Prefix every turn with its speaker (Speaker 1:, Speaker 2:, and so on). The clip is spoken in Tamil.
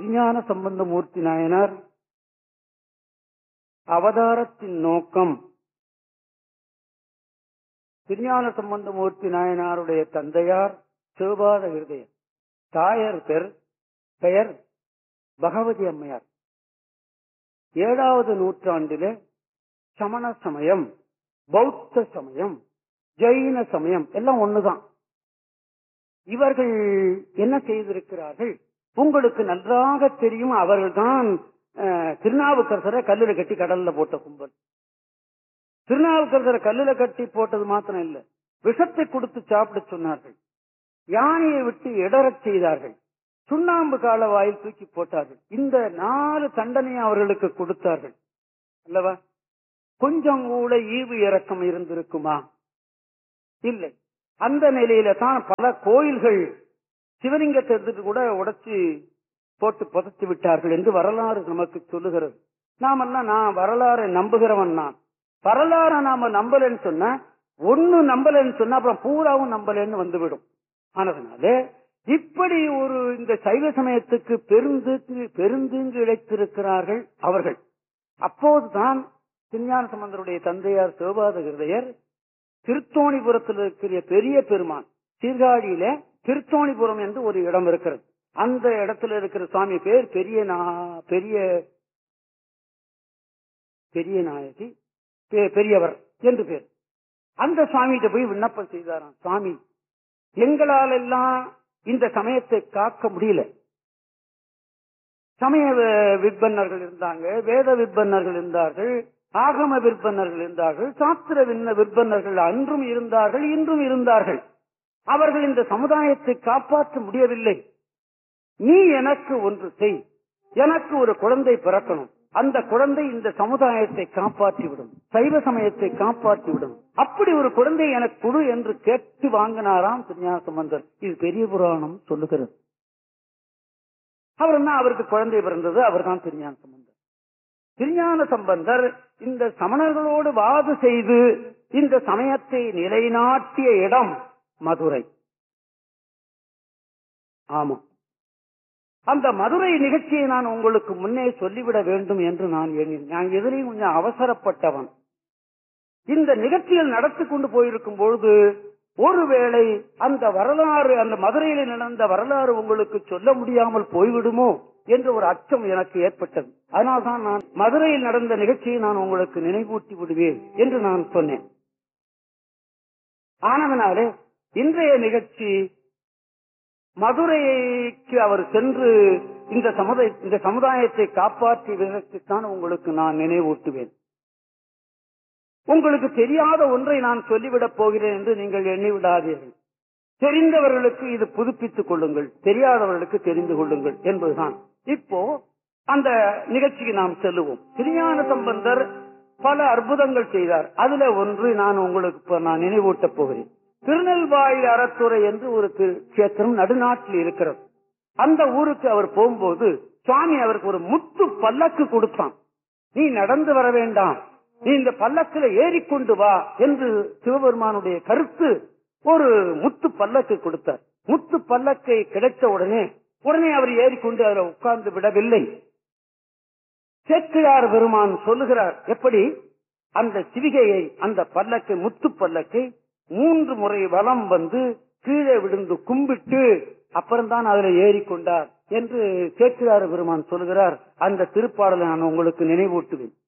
Speaker 1: திருஞான சம்பந்தமூர்த்தி நாயனார் அவதாரத்தின் நோக்கம் திருஞான சம்பந்தமூர்த்தி நாயனாருடைய தந்தையார் சிவபாத ஹிருதயர் தாயர் பெயர் பெயர் பகவதி அம்மையார் ஏழாவது நூற்றாண்டிலே சமண சமயம் பௌத்த சமயம் ஜெயின சமயம் எல்லாம் ஒண்ணுதான் இவர்கள் என்ன செய்திருக்கிறார்கள் உங்களுக்கு நன்றாக தெரியும் அவர்கள்தான் அஹ், திருநாவுக்கரசரை கல்லுல கட்டி கடல்ல போட்ட கும்பல் திருநாவுக்கரசரை கல்லுல கட்டி போட்டது மாத்திரம் இல்ல விஷத்தை கொடுத்து சாப்பிட சொன்னார்கள் யானையை விட்டு இடறச் செய்தார்கள் சுண்ணாம்பு கால வாயில் தூக்கி போட்டார்கள் இந்த நாலு தண்டனையை அவர்களுக்கு கொடுத்தார்கள் அல்லவா கொஞ்சம் கூட ஈவு இறக்கம் இருந்திருக்குமா இல்லை அந்த நிலையில தான் பல கோயில்கள் சிவலிங்கத்தை எடுத்துட்டு கூட உடைச்சு போட்டு புதைச்சு விட்டார்கள் என்று வரலாறு நமக்கு சொல்லுகிறது நாமெல்லாம் நான் வரலாறை நம்புகிறவன் நான் வரலாறை நாம நம்பலன்னு சொன்னா ஒண்ணு நம்பலன்னு சொன்னா அப்புறம் பூராவும் நம்பலன்னு வந்துவிடும் ஆனதுனால இப்படி ஒரு இந்த சைவ சமயத்துக்கு பெருந்தீங்கு பெருந்தீங்கு இழைத்திருக்கிறார்கள் அவர்கள் அப்போதுதான் திருஞான சம்பந்தருடைய தந்தையார் சிவபாத ஹிருதயர் திருத்தோணிபுரத்தில் இருக்கிற பெரிய பெருமான் சீர்காழியில திருத்தோணிபுரம் என்று ஒரு இடம் இருக்கிறது அந்த இடத்துல இருக்கிற சுவாமி பேர் பெரிய நா- பெரிய பெரிய நாயகி பெ- பெரியவர் என்று பேர் அந்த சுவாமிகிட்ட போய் விண்ணப்பம் செய்தாராம் சுவாமி எங்களால் எல்லாம் இந்த சமயத்தை காக்க முடியல சமய வி- விற்பன்னர்கள் இருந்தாங்க வேத விற்பன்னர்கள் இருந்தார்கள் ஆகம விற்பன்னர்கள் இருந்தார்கள் சாஸ்திர விண்ண விற்பன்னர்கள் அன்றும் இருந்தார்கள் இன்றும் இருந்தார்கள் அவர்கள் இந்த சமுதாயத்தை காப்பாற்ற முடியவில்லை நீ எனக்கு ஒன்று செய் எனக்கு ஒரு குழந்தை பிறக்கணும் அந்த குழந்தை இந்த சமுதாயத்தை காப்பாற்றிவிடும் சைவ சமயத்தை காப்பாற்றிவிடும் அப்படி ஒரு குழந்தை எனக்கு கொடு என்று கேட்டு வாங்கினாராம் திருஞான சம்பந்தர் இது பெரிய புராணம் சொல்லுகிறது அவர் என்ன அவருக்கு குழந்தை பிறந்தது அவர்தான் திருஞான சம்பந்தர் திருஞான சம்பந்தர் இந்த சமணர்களோடு வாது செய்து இந்த சமயத்தை நிலைநாட்டிய இடம் மதுரை ஆமா அந்த மதுரை நிகழ்ச்சியை நான் உங்களுக்கு முன்னே சொல்லிவிட வேண்டும் என்று நான் எண்ணினேன் நான் எதிரையும் கொஞ்சம் அவசரப்பட்டவன் இந்த நிகழ்ச்சிகள் நடத்தி கொண்டு போயிருக்கும் பொழுது ஒருவேளை அந்த வரலாறு அந்த மதுரையில் நடந்த வரலாறு உங்களுக்கு சொல்ல முடியாமல் போய்விடுமோ என்ற ஒரு அச்சம் எனக்கு ஏற்பட்டது அதனால்தான் நான் மதுரையில் நடந்த நிகழ்ச்சியை நான் உங்களுக்கு நினைவூட்டி விடுவேன் என்று நான் சொன்னேன் ஆனதனாலே இன்றைய நிகழ்ச்சி மதுரைக்கு அவர் சென்று இந்த சமுதாய இந்த சமுதாயத்தை காப்பாற்றியதற்குத்தான் உங்களுக்கு நான் நினைவூட்டுவேன் உங்களுக்கு தெரியாத ஒன்றை நான் சொல்லிவிடப் போகிறேன் என்று நீங்கள் எண்ணி விடாதீர்கள் தெரிந்தவர்களுக்கு இது புதுப்பித்துக் கொள்ளுங்கள் தெரியாதவர்களுக்கு தெரிந்து கொள்ளுங்கள் என்பதுதான் இப்போ அந்த நிகழ்ச்சிக்கு நாம் செல்லுவோம் திருஞான சம்பந்தர் பல அற்புதங்கள் செய்தார் அதுல ஒன்று நான் உங்களுக்கு இப்ப நான் நினைவூட்டப் போகிறேன் திருநெல்வாயில் அறத்துறை என்று ஒரு திரு- கஷேத்திரம் நடுநாட்டில் இருக்கிறது அந்த ஊருக்கு அவர் போகும்போது சுவாமி அவருக்கு ஒரு முத்து பல்லக்கு கொடுத்தான் நீ நடந்து வர வேண்டாம் நீ இந்த பல்லக்கில ஏறிக்கொண்டு வா என்று சிவபெருமானுடைய கருத்து ஒரு முத்து பல்லக்கு கொடுத்தார் முத்து பல்லக்கை கிடைத்த உடனே உடனே அவர் ஏறிக்கொண்டு அதில் உட்கார்ந்து விடவில்லை சேக்கிழார் பெருமான் சொல்லுகிறார் எப்படி அந்த சிவிகையை அந்த பல்லக்கை முத்து பல்லக்கை மூன்று முறை வலம் வந்து கீழே விழுந்து கும்பிட்டு அப்புறம்தான் அதுல ஏறிக்கொண்டார் என்று சேக்கிழார் பெருமான் சொல்லுகிறார் அந்த திருப்பாடலை நான் உங்களுக்கு நினைவூட்டுவேன்